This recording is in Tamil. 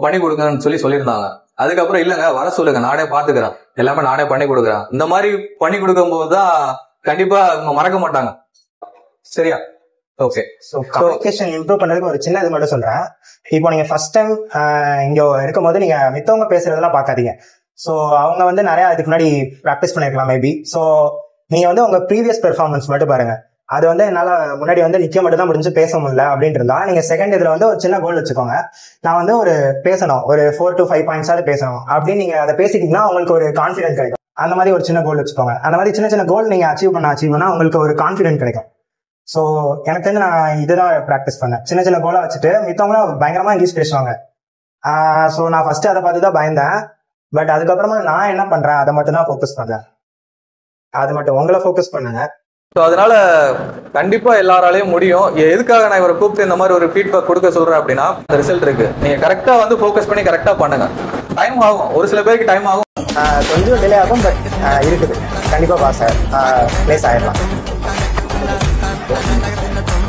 பண்ணி கொடுங்கன்னு சொல்லி சொல்லியிருந்தாங்க அதுக்கப்புறம் இல்லங்க வர சொல்லுங்க நானே பாத்துக்கிறேன் எல்லாமே நானே பண்ணி கொடுக்குறேன் இந்த மாதிரி பண்ணி கொடுக்கும் போதுதான் கண்டிப்பா அவங்க மறக்க மாட்டாங்க சரியா ஓகே ஸோ கம்யூனிகேஷன் இம்ப்ரூவ் பண்றதுக்கு ஒரு சின்ன இது மட்டும் சொல்றேன் இப்போ நீங்க ஃபர்ஸ்ட் டைம் இங்க இருக்கும்போது நீங்க மித்தவங்க பேசுறதெல்லாம் பார்க்காதீங்க ஸோ அவங்க வந்து நிறைய இதுக்கு முன்னாடி ப்ராக்டிஸ் பண்ணிருக்கலாம் மேபி ஸோ நீங்க வந்து உங்க ப்ரீவியஸ் பெர்ஃபார்மன்ஸ் மட்டும் பாருங்க அது வந்து என்னால முன்னாடி வந்து நிக்க மட்டும் தான் முடிஞ்சு பேச முடியல அப்படின்னு இருந்தா நீங்க செகண்ட் இதுல வந்து ஒரு சின்ன கோல் வச்சுக்கோங்க நான் வந்து ஒரு பேசணும் ஒரு ஃபோர் டு ஃபைவ் பாயிண்ட்ஸாவது பேசணும் அப்படின்னு நீங்க அதை பேசிட்டீங்கன்னா உங்களுக்கு ஒரு கான்ஃபிடென்ட் கிடைக்கும் அந்த மாதிரி ஒரு சின்ன கோல் வச்சுக்கோங்க அந்த மாதிரி சின்ன சின்ன கோல் நீங்க அச்சீவ் பண்ண அச்சீவ் பண்ணா உங்களுக்கு ஒரு கான்ஃபிடென்ட் கிடைக்கும் ஸோ எனக்கு தெரிஞ்சு நான் இதுதான் ப்ராக்டிஸ் பண்ணேன் சின்ன சின்ன கோலா வச்சுட்டு மித்தவங்களும் பயங்கரமா இங்கிலீஷ் பேசுவாங்க ஸோ நான் ஃபர்ஸ்ட் அதை பார்த்து தான் பயந்தேன் பட் அதுக்கப்புறமா நான் என்ன பண்றேன் அதை மட்டும் தான் ஃபோக்கஸ் பண்றேன் அது மட்டும் உங்களை ஃபோக்கஸ் பண்ணுங்க ஸோ அதனால கண்டிப்பா எல்லாராலையும் முடியும் எ- எதுக்காக நான் இவரை கூப்பிட்டு இந்த மாதிரி ஒரு ஃபீட்பேக் கொடுக்க சொல்றேன் அப்படின்னா அந்த ரிசல்ட் இருக்கு நீங்க கரெக்டா வந்து ஃபோக்கஸ் பண்ணி கரெக்டா பண்ணுங்க டைம் ஆகும் ஒரு சில பேருக்கு டைம் ஆகும் ஆஹ் கொஞ்சம் டிலே ஆகும் பட் இருக்குது கண்டிப்பா பாஸ் பிளேஸ் ஆயிடலாம்